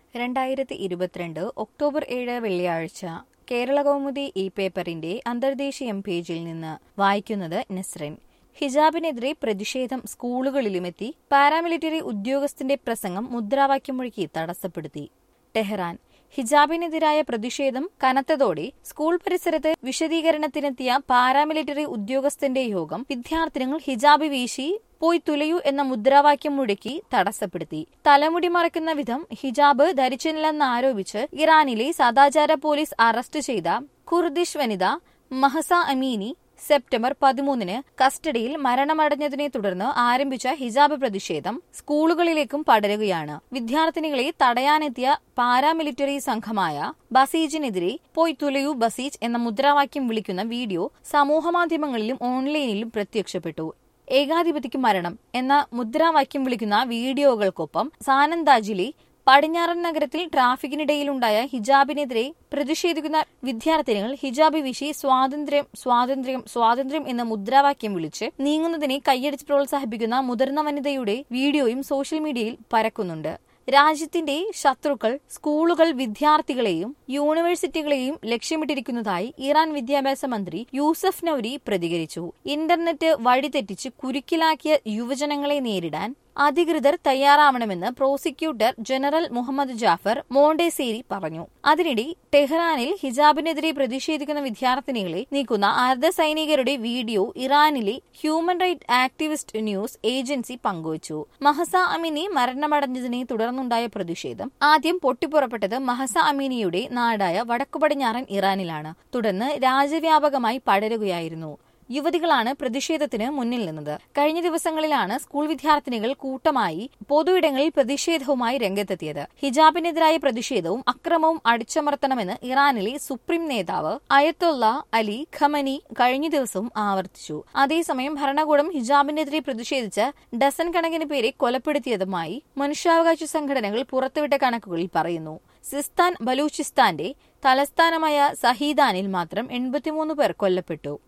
രണ്ടായിരത്തി ഇരുപത്തിരണ്ട് ഒക്ടോബർ ഏഴ് വെള്ളിയാഴ്ച കേരള കൗമുദി ഈ പേപ്പറിന്റെ അന്തർദേശീയം പേജിൽ നിന്ന് വായിക്കുന്നത് നസ്റിൻ ഹിജാബിനെതിരെ പ്രതിഷേധം സ്കൂളുകളിലുമെത്തി പാരാമിലിറ്ററി ഉദ്യോഗസ്ഥന്റെ പ്രസംഗം മുദ്രാവാക്യം മുഴക്കി തടസ്സപ്പെടുത്തി ടെഹ്റാൻ ഹിജാബിനെതിരായ പ്രതിഷേധം കനത്തതോടെ സ്കൂൾ പരിസരത്ത് വിശദീകരണത്തിനെത്തിയ പാരാമിലിറ്ററി ഉദ്യോഗസ്ഥന്റെ യോഗം വിദ്യാർത്ഥിനികൾ ഹിജാബ് വീശി പോയി തുലയൂ എന്ന മുദ്രാവാക്യം മുഴക്കി തടസ്സപ്പെടുത്തി തലമുടി മറയ്ക്കുന്ന വിധം ഹിജാബ് ധരിച്ചില്ലെന്നാരോപിച്ച് ഇറാനിലെ സദാചാര പോലീസ് അറസ്റ്റ് ചെയ്ത കുർദിഷ് വനിത മഹസ അമീനി സെപ്റ്റംബർ പതിമൂന്നിന് കസ്റ്റഡിയിൽ മരണമടഞ്ഞതിനെ തുടർന്ന് ആരംഭിച്ച ഹിജാബ് പ്രതിഷേധം സ്കൂളുകളിലേക്കും പടരുകയാണ് വിദ്യാർത്ഥിനികളെ തടയാനെത്തിയ പാരാമിലിറ്ററി സംഘമായ ബസീജിനെതിരെ പോയി തുലയൂ ബസീജ് എന്ന മുദ്രാവാക്യം വിളിക്കുന്ന വീഡിയോ സമൂഹമാധ്യമങ്ങളിലും ഓൺലൈനിലും പ്രത്യക്ഷപ്പെട്ടു ഏകാധിപതിക്ക് മരണം എന്ന മുദ്രാവാക്യം വിളിക്കുന്ന വീഡിയോകൾക്കൊപ്പം സാനന്ദാജിലെ പടിഞ്ഞാറൻ നഗരത്തിൽ ട്രാഫിക്കിനിടയിലുണ്ടായ ഹിജാബിനെതിരെ പ്രതിഷേധിക്കുന്ന വിദ്യാർത്ഥിനികൾ ഹിജാബ് വീശി സ്വാതന്ത്ര്യം സ്വാതന്ത്ര്യം സ്വാതന്ത്ര്യം എന്ന മുദ്രാവാക്യം വിളിച്ച് നീങ്ങുന്നതിനെ കൈയടിച്ച് പ്രോത്സാഹിപ്പിക്കുന്ന മുതിർന്ന വനിതയുടെ വീഡിയോയും സോഷ്യൽ മീഡിയയിൽ പരക്കുന്നുണ്ട് രാജ്യത്തിന്റെ ശത്രുക്കൾ സ്കൂളുകൾ വിദ്യാർത്ഥികളെയും യൂണിവേഴ്സിറ്റികളെയും ലക്ഷ്യമിട്ടിരിക്കുന്നതായി ഇറാൻ വിദ്യാഭ്യാസ മന്ത്രി യൂസഫ് നൌരി പ്രതികരിച്ചു ഇന്റർനെറ്റ് വഴിതെറ്റിച്ച് കുരുക്കിലാക്കിയ യുവജനങ്ങളെ നേരിടാൻ അധികൃതർ തയ്യാറാവണമെന്ന് prosecutor general Mohammad Jafar Montazeri പറഞ്ഞു അതിനിടെ ടെഹ്റാനിൽ ഹിജാബിനെതിരെ പ്രതിഷേധിക്കുന്ന വിദ്യാർത്ഥിനികളെ നീക്കുന്ന അർദ്ധസൈനികരുടെ വീഡിയോ ഇറാനിലെ human right activist news agency പങ്കുവച്ചു മഹസ അമിനി മരണമടഞ്ഞതിനെ തുടർന്നുണ്ടായ പ്രതിഷേധം ആദ്യം പൊട്ടിപ്പുറപ്പെട്ടത് മഹസ അമീനിയുടെ നാടായ വടക്കുപടിഞ്ഞാറൻ ഇറാനിലാണ് തുടർന്ന് രാജ്യവ്യാപകമായി പടരുകയായിരുന്നു യുവതികളാണ് പ്രതിഷേധത്തിന് മുന്നിൽ നിന്നത് കഴിഞ്ഞ ദിവസങ്ങളിലാണ് സ്കൂൾ വിദ്യാർത്ഥിനികൾ കൂട്ടമായി പൊതുയിടങ്ങളിൽ പ്രതിഷേധവുമായി രംഗത്തെത്തിയത് ഹിജാബിനെതിരായ പ്രതിഷേധവും അക്രമവും അടിച്ചമർത്തണമെന്ന് ഇറാനിലെ സുപ്രീം നേതാവ് അയത്തുള്ള അലി ഖമനി കഴിഞ്ഞ ദിവസവും ആവർത്തിച്ചു അതേസമയം ഭരണകൂടം ഹിജാബിനെതിരെ പ്രതിഷേധിച്ച് ഡസൻ കണക്കിന് പേരെ കൊലപ്പെടുത്തിയതുമായി മനുഷ്യാവകാശ സംഘടനകൾ പുറത്തുവിട്ട കണക്കുകളിൽ പറയുന്നു സിസ്താൻ ബലൂചിസ്ഥാന്റെ തലസ്ഥാനമായ സഹീദാനിൽ മാത്രം എൺപത്തിമൂന്ന് പേർ കൊല്ലപ്പെട്ടു